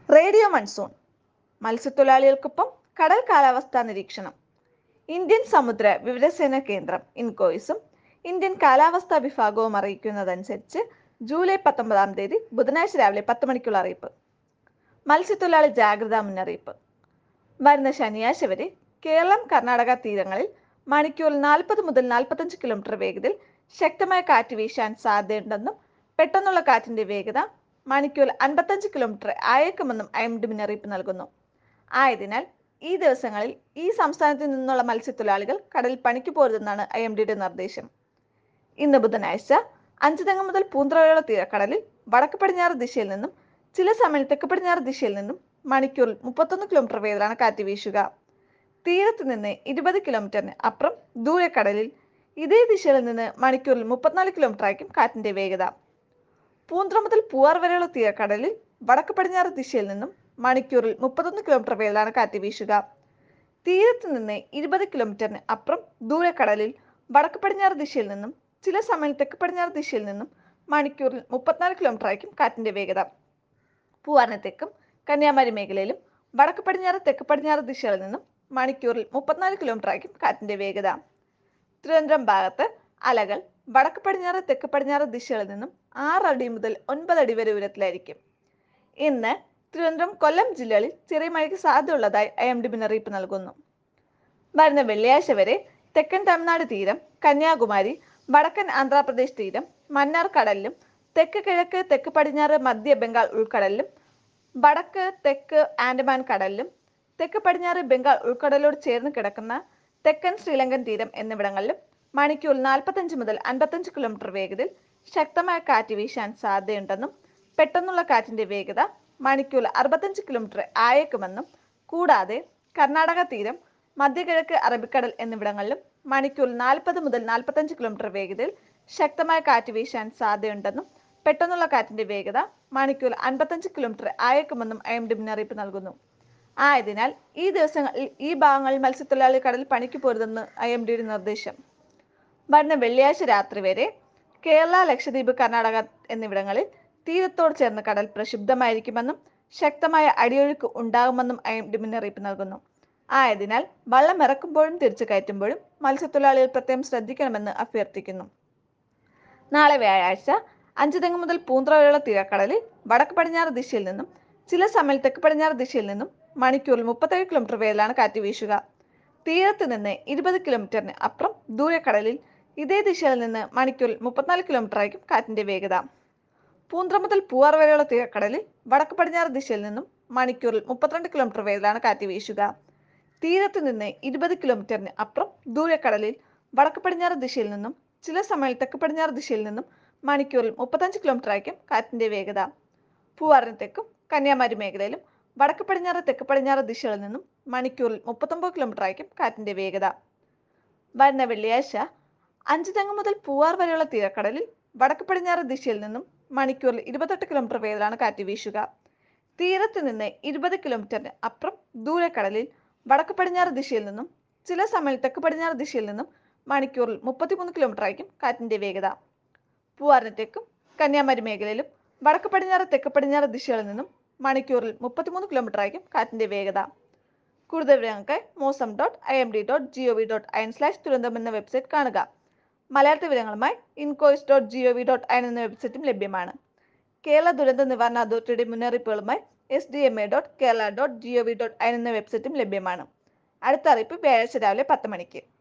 radio monsoon മത്സ്യത്തൊഴിലാളികൾക്കൊപ്പം കടൽ കാലാവസ്ഥാ നിരീക്ഷണം ഇന്ത്യൻ സമുദ്ര വിവരസേന കേന്ദ്രം ഇൻകോയിസും ഇന്ത്യൻ കാലാവസ്ഥാ വിഭാഗവും അറിയിക്കുന്നതനുസരിച്ച് ജൂലൈ പത്തൊമ്പതാം തീയതി ബുധനാഴ്ച രാവിലെ പത്ത് മണിക്കുള്ള അറിയിപ്പ് മത്സ്യത്തൊഴിലാളി ജാഗ്രതാ മുന്നറിയിപ്പ് വരുന്ന ശനിയാഴ്ച വരെ കേരളം കർണാടക തീരങ്ങളിൽ മണിക്കൂറിൽ നാൽപ്പത് മുതൽ നാൽപ്പത്തഞ്ച് കിലോമീറ്റർ വേഗതയിൽ ശക്തമായ കാറ്റ് വീശാൻ സാധ്യതയുണ്ടെന്നും പെട്ടെന്നുള്ള കാറ്റിന്റെ വേഗത മണിക്കൂറിൽ അൻപത്തഞ്ച് കിലോമീറ്റർ ആയേക്കുമെന്നും ഐ എം ഡി മുന്നറിയിപ്പ് നൽകുന്നു ആയതിനാൽ ഈ ദിവസങ്ങളിൽ ഈ സംസ്ഥാനത്ത് നിന്നുള്ള മത്സ്യത്തൊഴിലാളികൾ കടലിൽ പണിക്ക് പോരുതെന്നാണ് ഐ എം ഡിയുടെ നിർദ്ദേശം ഇന്ന് ബുധനാഴ്ച അഞ്ചുതെങ്ങ് മുതൽ പൂന്തറയുള്ള തീരക്കടലിൽ വടക്ക് പടിഞ്ഞാറ് ദിശയിൽ നിന്നും ചില സമയം തെക്ക് പടിഞ്ഞാറ് ദിശയിൽ നിന്നും മണിക്കൂറിൽ മുപ്പത്തൊന്ന് കിലോമീറ്റർ വേഗത്തിലാണ് കാറ്റ് വീശുക തീരത്ത് നിന്ന് ഇരുപത് കിലോമീറ്ററിന് അപ്പുറം ദൂരക്കടലിൽ ഇതേ ദിശയിൽ നിന്ന് മണിക്കൂറിൽ മുപ്പത്തിനാല് കിലോമീറ്റർ ആയിരിക്കും കാറ്റിന്റെ വേഗത പൂന്ത്ര മുതൽ പൂവാർ വരെയുള്ള തീരക്കടലിൽ വടക്ക് പടിഞ്ഞാറ് ദിശയിൽ നിന്നും മണിക്കൂറിൽ മുപ്പത്തൊന്ന് കിലോമീറ്റർ വേഗത്തിലാണ് കാറ്റ് വീശുക തീരത്ത് നിന്ന് ഇരുപത് കിലോമീറ്ററിന് അപ്പുറം ദൂരക്കടലിൽ വടക്ക് പടിഞ്ഞാറ് ദിശയിൽ നിന്നും ചില സമയം തെക്ക് പടിഞ്ഞാറ് ദിശയിൽ നിന്നും മണിക്കൂറിൽ മുപ്പത്തിനാല് കിലോമീറ്റർ ആയിരിക്കും കാറ്റിന്റെ വേഗത പൂവാറിന് തെക്കും കന്യാകുമാരി മേഖലയിലും വടക്ക് പടിഞ്ഞാറ് തെക്ക് പടിഞ്ഞാറ് ദിശകളിൽ നിന്നും മണിക്കൂറിൽ മുപ്പത്തിനാല് കിലോമീറ്റർ ആയിരിക്കും കാറ്റിന്റെ വേഗത തിരുവനന്തപുരം ഭാഗത്ത് അലകൾ വടക്ക് പടിഞ്ഞാറ് തെക്ക് പടിഞ്ഞാറ് ദിശകളിൽ നിന്നും ആറ് അടി മുതൽ ഒൻപത് അടി വരെ ഉയരത്തിലായിരിക്കും ഇന്ന് തിരുവനന്തപുരം കൊല്ലം ജില്ലകളിൽ ചെറിയ മഴയ്ക്ക് സാധ്യതയുള്ളതായി ഐ എം ഡി മുന്നറിയിപ്പ് നൽകുന്നു വരുന്ന വെള്ളിയാഴ്ച വരെ തെക്കൻ തമിഴ്നാട് തീരം കന്യാകുമാരി വടക്കൻ ആന്ധ്രാപ്രദേശ് തീരം മന്നാർ കടലിലും തെക്ക് കിഴക്ക് തെക്ക് പടിഞ്ഞാറ് മധ്യ ബംഗാൾ ഉൾക്കടലിലും വടക്ക് തെക്ക് ആൻഡമാൻ കടലിലും തെക്ക് പടിഞ്ഞാറ് ബംഗാൾ ഉൾക്കടലോട് ചേർന്ന് കിടക്കുന്ന തെക്കൻ ശ്രീലങ്കൻ തീരം എന്നിവിടങ്ങളിലും മണിക്കൂറിൽ നാൽപ്പത്തഞ്ച് മുതൽ അൻപത്തഞ്ച് കിലോമീറ്റർ വേഗതയിൽ ശക്തമായ കാറ്റ് വീശാൻ സാധ്യതയുണ്ടെന്നും പെട്ടെന്നുള്ള കാറ്റിന്റെ വേഗത മണിക്കൂറിൽ അറുപത്തഞ്ച് കിലോമീറ്റർ ആയേക്കുമെന്നും കൂടാതെ കർണാടക തീരം മധ്യകിഴക്ക് അറബിക്കടൽ എന്നിവിടങ്ങളിലും മണിക്കൂറിൽ നാൽപ്പത് മുതൽ നാൽപ്പത്തഞ്ച് കിലോമീറ്റർ വേഗതയിൽ ശക്തമായ കാറ്റ് വീശാൻ സാധ്യതയുണ്ടെന്നും പെട്ടെന്നുള്ള കാറ്റിന്റെ വേഗത മണിക്കൂറിൽ അൻപത്തഞ്ച് കിലോമീറ്റർ ആയേക്കുമെന്നും ഐ എം ഡി മുന്നറിയിപ്പ് നൽകുന്നു ആയതിനാൽ ഈ ദിവസങ്ങളിൽ ഈ ഭാഗങ്ങളിൽ മത്സ്യത്തൊഴിലാളി കടലിൽ പണിക്ക് പോരുതെന്ന് ഐ എം ഡിയുടെ നിർദ്ദേശം വരുന്ന വെള്ളിയാഴ്ച രാത്രി വരെ കേരള ലക്ഷദ്വീപ് കർണാടക എന്നിവിടങ്ങളിൽ തീരത്തോട് ചേർന്ന് കടൽ പ്രക്ഷുബ്ധമായിരിക്കുമെന്നും ശക്തമായ അടിയൊഴുക്ക് ഉണ്ടാകുമെന്നും ഐ എം ഡി മുന്നറിയിപ്പ് നൽകുന്നു ആയതിനാൽ വള്ളം ഇറക്കുമ്പോഴും തിരിച്ചു കയറ്റുമ്പോഴും മത്സ്യത്തൊഴിലാളികൾ പ്രത്യേകം ശ്രദ്ധിക്കണമെന്ന് അഭ്യർത്ഥിക്കുന്നു നാളെ വ്യാഴാഴ്ച അഞ്ചുതെങ്ങ് മുതൽ പൂന്തറ വരെയുള്ള തീരക്കടലിൽ വടക്ക് പടിഞ്ഞാറ് ദിശയിൽ നിന്നും ചില സമയം തെക്ക് പടിഞ്ഞാറ് ദിശയിൽ നിന്നും മണിക്കൂറിൽ മുപ്പത്തേഴ് കിലോമീറ്റർ വേഗത്തിലാണ് കാറ്റ് വീശുക തീരത്ത് നിന്ന് ഇരുപത് കിലോമീറ്ററിന് അപ്പുറം ദൂരക്കടലിൽ ഇതേ ദിശയിൽ നിന്ന് മണിക്കൂറിൽ മുപ്പത്തിനാല് കിലോമീറ്റർ ആയിരിക്കും കാറ്റിന്റെ വേഗത പൂന്തറ മുതൽ പൂവാർ വരെയുള്ള തീരക്കടലിൽ വടക്ക് പടിഞ്ഞാറ് ദിശയിൽ നിന്നും മണിക്കൂറിൽ മുപ്പത്തിരണ്ട് കിലോമീറ്റർ വേഗത്തിലാണ് കാറ്റ് വീശുക തീരത്ത് നിന്ന് ഇരുപത് കിലോമീറ്ററിന് അപ്പുറം ദൂരക്കടലിൽ വടക്ക് പടിഞ്ഞാറ് ദിശയിൽ നിന്നും ചില സമയം തെക്ക് പടിഞ്ഞാറ് ദിശയിൽ നിന്നും മണിക്കൂറിൽ മുപ്പത്തഞ്ച് കിലോമീറ്റർ ആയിരിക്കും കാറ്റിന്റെ വേഗത പൂവാറിന് തെക്കും കന്യാകുമാരി മേഖലയിലും വടക്ക് പടിഞ്ഞാറ് തെക്ക് പടിഞ്ഞാറ് ദിശകളിൽ നിന്നും മണിക്കൂറിൽ മുപ്പത്തൊമ്പത് കിലോമീറ്റർ ആയിരിക്കും കാറ്റിന്റെ വേഗത വരുന്ന വെള്ളിയാഴ്ച അഞ്ച് തെങ്ങ് മുതൽ പൂവാർ വരെയുള്ള തീരക്കടലിൽ വടക്ക് പടിഞ്ഞാറ് ദിശയിൽ നിന്നും മണിക്കൂറിൽ ഇരുപത്തെട്ട് കിലോമീറ്റർ വേഗത്തിലാണ് കാറ്റ് വീശുക തീരത്ത് നിന്ന് ഇരുപത് കിലോമീറ്ററിന് അപ്പുറം ദൂരക്കടലിൽ വടക്ക് പടിഞ്ഞാറ് ദിശയിൽ നിന്നും ചില സമയം തെക്ക് പടിഞ്ഞാറ് ദിശയിൽ നിന്നും മണിക്കൂറിൽ മുപ്പത്തിമൂന്ന് കിലോമീറ്റർ ആയിരിക്കും കാറ്റിന്റെ വേഗത പൂവാറിന് തെക്കും കന്യാകുമാരി മേഖലയിലും വടക്ക് പടിഞ്ഞാറ് തെക്ക് പടിഞ്ഞാറ് ദിശകളിൽ നിന്നും മണിക്കൂറിൽ മുപ്പത്തിമൂന്ന് കിലോമീറ്റർ ആയിരിക്കും കാറ്റിന്റെ വേഗത കൂടുതൽ വിവരങ്ങൾക്കായി Mausam dot I M D dot G O V dot I N slash Thiruvananthapuram എന്ന വെബ്സൈറ്റ് കാണുക മലയാള വിവരങ്ങളുമായി INCOIS dot G O V dot I N എന്ന വെബ്സൈറ്റും ലഭ്യമാണ് കേരള ദുരന്ത നിവാരണ അതോറിറ്റിയുടെ മുന്നറിയിപ്പുകളുമായി S D M A dot Kerala dot G O V dot I N എന്ന വെബ്സൈറ്റും ലഭ്യമാണ് അടുത്ത അറിയിപ്പ് വ്യാഴാഴ്ച രാവിലെ പത്ത് മണിക്ക്